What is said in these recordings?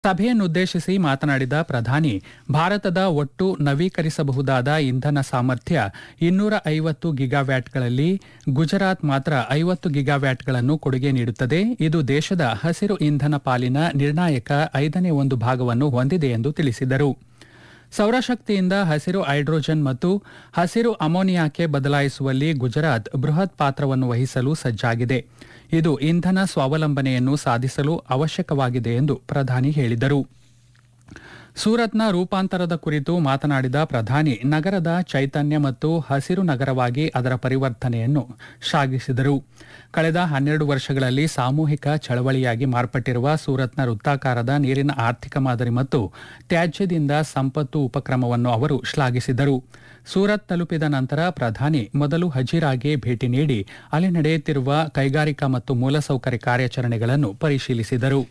ಸಭೆಯನ್ನುದ್ದೇಶಿಸಿ ಮಾತನಾಡಿದ ಪ್ರಧಾನಿ ಭಾರತದ ಒಟ್ಟು ನವೀಕರಿಸಬಹುದಾದ ಇಂಧನ ಸಾಮರ್ಥ್ಯ ಇನ್ನೂರ ಐವತ್ತು ಗಿಗಾವ್ಯಾಟ್ಗಳಲ್ಲಿ ಗುಜರಾತ್ ಮಾತ್ರ ಐವತ್ತು ಗಿಗಾವ್ಯಾಟ್ಗಳನ್ನು ಕೊಡುಗೆ ನೀಡುತ್ತದೆ ಇದು ದೇಶದ ಹಸಿರು ಇಂಧನ ಪಾಲಿನ ನಿರ್ಣಾಯಕ ಐದನೇ ಒಂದು ಭಾಗವನ್ನು ಹೊಂದಿದೆ ಎಂದು ತಿಳಿಸಿದರು ಸೌರಶಕ್ತಿಯಿಂದ ಹಸಿರು ಹೈಡ್ರೋಜನ್ ಮತ್ತು ಹಸಿರು ಅಮೋನಿಯಾಕ್ಕೆ ಬದಲಾಯಿಸುವಲ್ಲಿ ಗುಜರಾತ್ ಬೃಹತ್ ಪಾತ್ರವನ್ನು ವಹಿಸಲು ಸಜ್ಜಾಗಿದೆ ಇದು ಇಂಧನ ಸ್ವಾವಲಂಬನೆಯನ್ನು ಸಾಧಿಸಲು ಅವಶ್ಯಕವಾಗಿದೆ ಎಂದು ಪ್ರಧಾನಿ ಹೇಳಿದರು ಸೂರತ್ನ ರೂಪಾಂತರದ ಕುರಿತು ಮಾತನಾಡಿದ ಪ್ರಧಾನಿ ನಗರದ ಚೈತನ್ಯ ಮತ್ತು ಹಸಿರು ನಗರವಾಗಿ ಅದರ ಪರಿವರ್ತನೆಯನ್ನು ಶ್ಲಾಘಿಸಿದರು ಕಳೆದ ಹನ್ನೆರಡು ವರ್ಷಗಳಲ್ಲಿ ಸಾಮೂಹಿಕ ಚಳವಳಿಯಾಗಿ ಮಾರ್ಪಟ್ಟಿರುವ ಸೂರತ್ನ ವೃತ್ತಾಕಾರದ ನೀರಿನ ಆರ್ಥಿಕ ಮಾದರಿ ಮತ್ತು ತ್ಯಾಜ್ಯದಿಂದ ಸಂಪತ್ತು ಉಪಕ್ರಮವನ್ನು ಅವರು ಶ್ಲಾಘಿಸಿದರು ಸೂರತ್ ತಲುಪಿದ ನಂತರ ಪ್ರಧಾನಿ ಮೊದಲು ಹಜೀರಾಗೆ ಭೇಟಿ ನೀಡಿ ಅಲ್ಲಿ ನಡೆಯುತ್ತಿರುವ ಕೈಗಾರಿಕಾ ಮತ್ತು ಮೂಲಸೌಕರ್ಯ ಕಾರ್ಯಾಚರಣೆಗಳನ್ನು ಪರಿಶೀಲಿಸಿದರು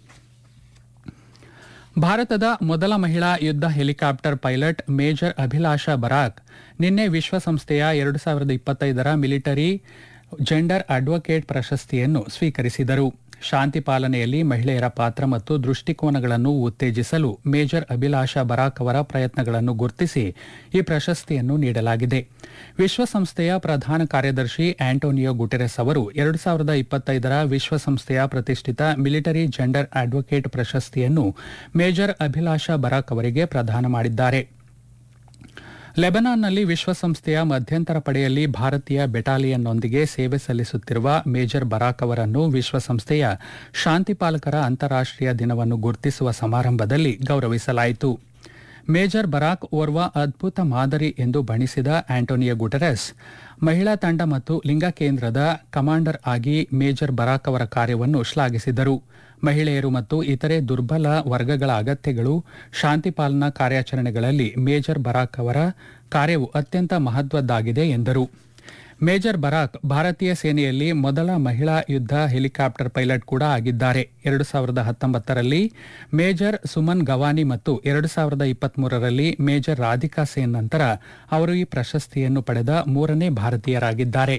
ಭಾರತದ ಮೊದಲ ಮಹಿಳಾ ಯುದ್ಧ helicopter pilot major Abhilasha Barak ನಿನ್ನೆ ವಿಶ್ವಸಂಸ್ಥೆಯ ಎರಡು ಸಾವಿರದ ಇಪ್ಪತ್ತೈದರ ಮಿಲಿಟರಿ ಜೆಂಡರ್ ಅಡ್ವೊಕೇಟ್ ಪ್ರಶಸ್ತಿಯನ್ನು ಸ್ವೀಕರಿಸಿದರು ಶಾಂತಿ ಪಾಲನೆಯಲ್ಲಿ ಮಹಿಳೆಯರ ಪಾತ್ರ ಮತ್ತು ದೃಷ್ಟಿಕೋನಗಳನ್ನು ಉತ್ತೇಜಿಸಲು ಮೇಜರ್ ಅಭಿಲಾಷಾ ಬರಾಕ್ ಅವರ ಪ್ರಯತ್ನಗಳನ್ನು ಗುರುತಿಸಿ ಈ ಪ್ರಶಸ್ತಿಯನ್ನು ನೀಡಲಾಗಿದೆ ವಿಶ್ವಸಂಸ್ಥೆಯ ಪ್ರಧಾನ ಕಾರ್ಯದರ್ಶಿ ಆಂಟೋನಿಯೋ ಗುಟೆರೆಸ್ ಅವರು ಎರಡು ಸಾವಿರದ ಇಪ್ಪತ್ತೈದರ ವಿಶ್ವಸಂಸ್ಥೆಯ ಪ್ರತಿಷ್ಠಿತ ಮಿಲಿಟರಿ ಜೆಂಡರ್ ಅಡ್ವೊಕೇಟ್ ಪ್ರಶಸ್ತಿಯನ್ನು ಮೇಜರ್ ಅಭಿಲಾಷಾ ಬರಾಕ್ ಅವರಿಗೆ ಪ್ರದಾನ ಮಾಡಿದ್ದಾರೆ ಲೆಬನಾನ್ನಲ್ಲಿ ವಿಶ್ವಸಂಸ್ಥೆಯ ಮಧ್ಯಂತರ ಪಡೆಯಲ್ಲಿ ಭಾರತೀಯ ಬೆಟಾಲಿಯನ್ನೊಂದಿಗೆ ಸೇವೆ ಸಲ್ಲಿಸುತ್ತಿರುವ ಮೇಜರ್ ಬರಾಕ್ ಅವರನ್ನು ವಿಶ್ವಸಂಸ್ಥೆಯ ಶಾಂತಿಪಾಲಕರ ಅಂತಾರಾಷ್ಟೀಯ ದಿನವನ್ನು ಗುರುತಿಸುವ ಸಮಾರಂಭದಲ್ಲಿ ಗೌರವಿಸಲಾಯಿತು ಮೇಜರ್ ಬರಾಕ್ ಓರ್ವ ಅದ್ಭುತ ಮಾದರಿ ಎಂದು ಬಣಿಸಿದ ಆಂಟೋನಿಯೋ ಗುಟೆರೆಸ್ ಮಹಿಳಾ ತಂಡ ಮತ್ತು ಲಿಂಗ ಕೇಂದ್ರದ ಕಮಾಂಡರ್ ಆಗಿ ಮೇಜರ್ ಬರಾಕ್ ಅವರ ಕಾರ್ಯವನ್ನು ಶ್ಲಾಘಿಸಿದರು ಮಹಿಳೆಯರು ಮತ್ತು ಇತರೆ ದುರ್ಬಲ ವರ್ಗಗಳ ಅಗತ್ಯಗಳು ಶಾಂತಿ ಪಾಲನಾ ಕಾರ್ಯಾಚರಣೆಗಳಲ್ಲಿ ಮೇಜರ್ ಬರಾಕ್ ಅವರ ಕಾರ್ಯವು ಅತ್ಯಂತ ಮಹತ್ವದ್ದಾಗಿದೆ ಎಂದರು ಮೇಜರ್ ಬರಾಕ್ ಭಾರತೀಯ ಸೇನೆಯಲ್ಲಿ ಮೊದಲ ಮಹಿಳಾ ಯುದ್ಧ ಹೆಲಿಕಾಪ್ಟರ್ ಪೈಲಟ್ ಕೂಡ ಆಗಿದ್ದಾರೆ ಎರಡು ಸಾವಿರದ ಹತ್ತೊಂಬತ್ತರಲ್ಲಿ ಮೇಜರ್ ಸುಮನ್ ಗವಾನಿ ಮತ್ತು ಎರಡು ಸಾವಿರದ ಇಪ್ಪತ್ಮೂರರಲ್ಲಿ ಮೇಜರ್ ರಾಧಿಕಾ ಸೇನ್ ನಂತರ ಅವರು ಈ ಪ್ರಶಸ್ತಿಯನ್ನು ಪಡೆದ ಮೂರನೇ ಭಾರತೀಯರಾಗಿದ್ದಾರೆ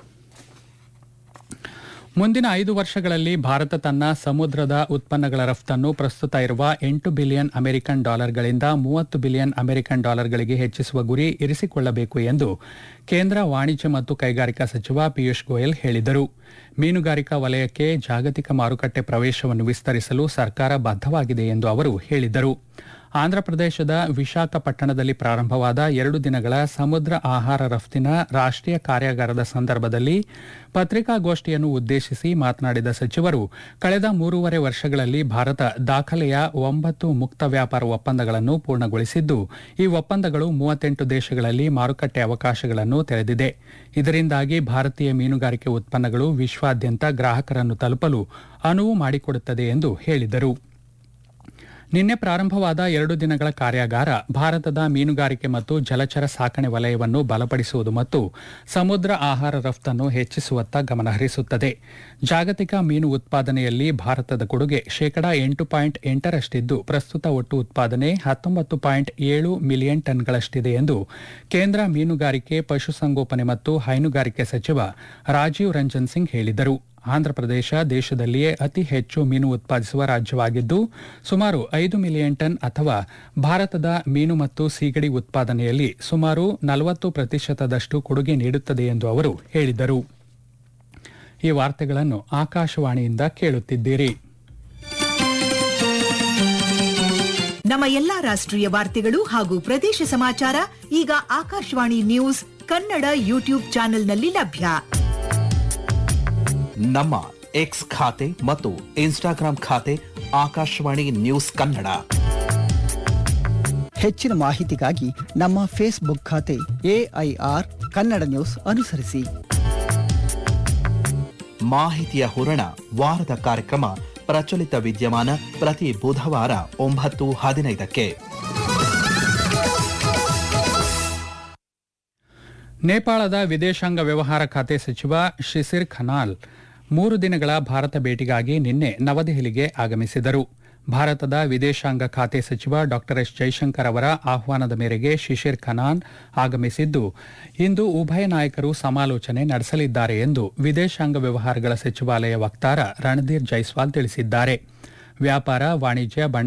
ಮುಂದಿನ ಐದು ವರ್ಷಗಳಲ್ಲಿ ಭಾರತ ತನ್ನ ಸಮುದ್ರದ ಉತ್ಪನ್ನಗಳ ರಫ್ತನ್ನು ಪ್ರಸ್ತುತ ಇರುವ ಎಂಟು ಬಿಲಿಯನ್ ಅಮೆರಿಕನ್ ಡಾಲರ್ಗಳಿಂದ ಮೂವತ್ತು ಬಿಲಿಯನ್ ಅಮೆರಿಕನ್ ಡಾಲರ್ಗಳಿಗೆ ಹೆಚ್ಚಿಸುವ ಗುರಿ ಇರಿಸಿಕೊಳ್ಳಬೇಕು ಎಂದು ಕೇಂದ್ರ ವಾಣಿಜ್ಯ ಮತ್ತು ಕೈಗಾರಿಕಾ ಸಚಿವ ಪಿಯೂಷ್ ಗೋಯಲ್ ಹೇಳಿದರು ಮೀನುಗಾರಿಕಾ ವಲಯಕ್ಕೆ ಜಾಗತಿಕ ಮಾರುಕಟ್ಟೆ ಪ್ರವೇಶವನ್ನು ವಿಸ್ತರಿಸಲು ಸರ್ಕಾರ ಬದ್ಧವಾಗಿದೆ ಎಂದು ಅವರು ಹೇಳಿದರು ಆಂಧ್ರಪ್ರದೇಶದ ವಿಶಾಖಪಟ್ಟಣದಲ್ಲಿ ಪ್ರಾರಂಭವಾದ ಎರಡು ದಿನಗಳ ಸಮುದ್ರ ಆಹಾರ ರಫ್ತಿನ ರಾಷ್ಟೀಯ ಕಾರ್ಯಾಗಾರದ ಸಂದರ್ಭದಲ್ಲಿ ಪತ್ರಿಕಾಗೋಷ್ಠಿಯನ್ನು ಉದ್ದೇಶಿಸಿ ಮಾತನಾಡಿದ ಸಚಿವರು ಕಳೆದ ಮೂರುವರೆ ವರ್ಷಗಳಲ್ಲಿ ಭಾರತ ದಾಖಲೆಯ ಒಂಬತ್ತು ಮುಕ್ತ ವ್ಯಾಪಾರ ಒಪ್ಪಂದಗಳನ್ನು ಪೂರ್ಣಗೊಳಿಸಿದ್ದು ಈ ಒಪ್ಪಂದಗಳು ಮೂವತ್ತೆಂಟು ದೇಶಗಳಲ್ಲಿ ಮಾರುಕಟ್ಟೆ ಅವಕಾಶಗಳನ್ನು ತೆರೆದಿದೆ ಇದರಿಂದಾಗಿ ಭಾರತೀಯ ಮೀನುಗಾರಿಕೆ ಉತ್ಪನ್ನಗಳು ವಿಶ್ವಾದ್ಯಂತ ಗ್ರಾಹಕರನ್ನು ತಲುಪಲು ಅನುವು ಮಾಡಿಕೊಡುತ್ತದೆ ಎಂದು ಹೇಳಿದರು ನಿನ್ನೆ ಪ್ರಾರಂಭವಾದ ಎರಡು ದಿನಗಳ ಕಾರ್ಯಾಗಾರ ಭಾರತದ ಮೀನುಗಾರಿಕೆ ಮತ್ತು ಜಲಚರ ಸಾಕಣೆ ವಲಯವನ್ನು ಬಲಪಡಿಸುವುದು ಮತ್ತು ಸಮುದ್ರ ಆಹಾರ ರಫ್ತನ್ನು ಹೆಚ್ಚಿಸುವತ್ತ ಗಮನಹರಿಸುತ್ತದೆ ಜಾಗತಿಕ ಮೀನು ಉತ್ಪಾದನೆಯಲ್ಲಿ ಭಾರತದ ಕೊಡುಗೆ ಶೇಕಡಾ ಎಂಟು ಪಾಯಿಂಟ್ ಎಂಟರಷ್ಟಿದ್ದು ಪ್ರಸ್ತುತ ಒಟ್ಟು ಉತ್ಪಾದನೆ ಹತ್ತೊಂಬತ್ತು ಪಾಯಿಂಟ್ ಏಳು ಮಿಲಿಯನ್ ಟನ್ಗಳಷ್ಟಿದೆ ಎಂದು ಕೇಂದ್ರ ಮೀನುಗಾರಿಕೆ ಪಶುಸಂಗೋಪನೆ ಮತ್ತು ಹೈನುಗಾರಿಕೆ ಸಚಿವ ರಾಜೀವ್ ರಂಜನ್ ಸಿಂಗ್ ಹೇಳಿದರು ಆಂಧ್ರಪ್ರದೇಶ ದೇಶದಲ್ಲಿಯೇ ಅತಿ ಹೆಚ್ಚು ಮೀನು ಉತ್ಪಾದಿಸುವ ರಾಜ್ಯವಾಗಿದ್ದು ಸುಮಾರು ಐದು ಮಿಲಿಯನ್ ಟನ್ ಅಥವಾ ಭಾರತದ ಮೀನು ಮತ್ತು ಸೀಗಡಿ ಉತ್ಪಾದನೆಯಲ್ಲಿ ಸುಮಾರು ನಲವತ್ತು ಪ್ರತಿಶತದಷ್ಟು ಕೊಡುಗೆ ನೀಡುತ್ತದೆ ಎಂದು ಅವರು ಹೇಳಿದರು ಈ ವಾರ್ತೆಗಳನ್ನು ಆಕಾಶವಾಣಿಯಿಂದ ಕೇಳುತ್ತಿದ್ದೀರಿ ನಮ್ಮ ಎಲ್ಲಾ ರಾಷ್ಟ್ರೀಯ ವಾರ್ತೆಗಳು ಹಾಗೂ ಪ್ರದೇಶ ಸಮಾಚಾರ ಈಗ ಆಕಾಶವಾಣಿ ನ್ಯೂಸ್ ಕನ್ನಡ ಯೂಟ್ಯೂಬ್ ಚಾನೆಲ್ನಲ್ಲಿ ಲಭ್ಯ ನಮ್ಮ ಎಕ್ಸ್ ಖಾತೆ ಮತ್ತು ಇನ್ಸ್ಟಾಗ್ರಾಂ ಖಾತೆ ಆಕಾಶವಾಣಿ ನ್ಯೂಸ್ ಕನ್ನಡ ಹೆಚ್ಚಿನ ಮಾಹಿತಿಗಾಗಿ ನಮ್ಮ ಫೇಸ್ಬುಕ್ ಖಾತೆ ಎಐಆರ್ ಕನ್ನಡ ನ್ಯೂಸ್ ಅನುಸರಿಸಿ ಮಾಹಿತಿಯ ಹೂರಣ ವಾರದ ಕಾರ್ಯಕ್ರಮ ಪ್ರಚಲಿತ ವಿದ್ಯಮಾನ ಪ್ರತಿ ಬುಧವಾರ ಒಂಬತ್ತು ಹದಿನೈದಕ್ಕೆ ನೇಪಾಳದ ವಿದೇಶಾಂಗ ವ್ಯವಹಾರ ಖಾತೆ ಸಚಿವ ಶಿಸಿರ್ ಖನಾಲ್ ಮೂರು ದಿನಗಳ ಭಾರತ ಭೇಟಿಗಾಗಿ ನಿನ್ನೆ ನವದೆಹಲಿಗೆ ಆಗಮಿಸಿದರು ಭಾರತದ ವಿದೇಶಾಂಗ ಖಾತೆ ಸಚಿವ ಡಾ ಎಸ್ ಜೈಶಂಕರ್ ಅವರ ಆಹ್ವಾನದ ಮೇರೆಗೆ ಶಿಶಿರ್ ಖನಾನ್ ಆಗಮಿಸಿದ್ದು ಇಂದು ಉಭಯ ನಾಯಕರು ಸಮಾಲೋಚನೆ ನಡೆಸಲಿದ್ದಾರೆ ಎಂದು ವಿದೇಶಾಂಗ ವ್ಯವಹಾರಗಳ ಸಚಿವಾಲಯ ವಕ್ತಾರ ರಣಧೀರ್ ಜೈಸ್ವಾಲ್ ತಿಳಿಸಿದ್ದಾರೆ ವ್ಯಾಪಾರ ವಾಣಿಜ್ಯ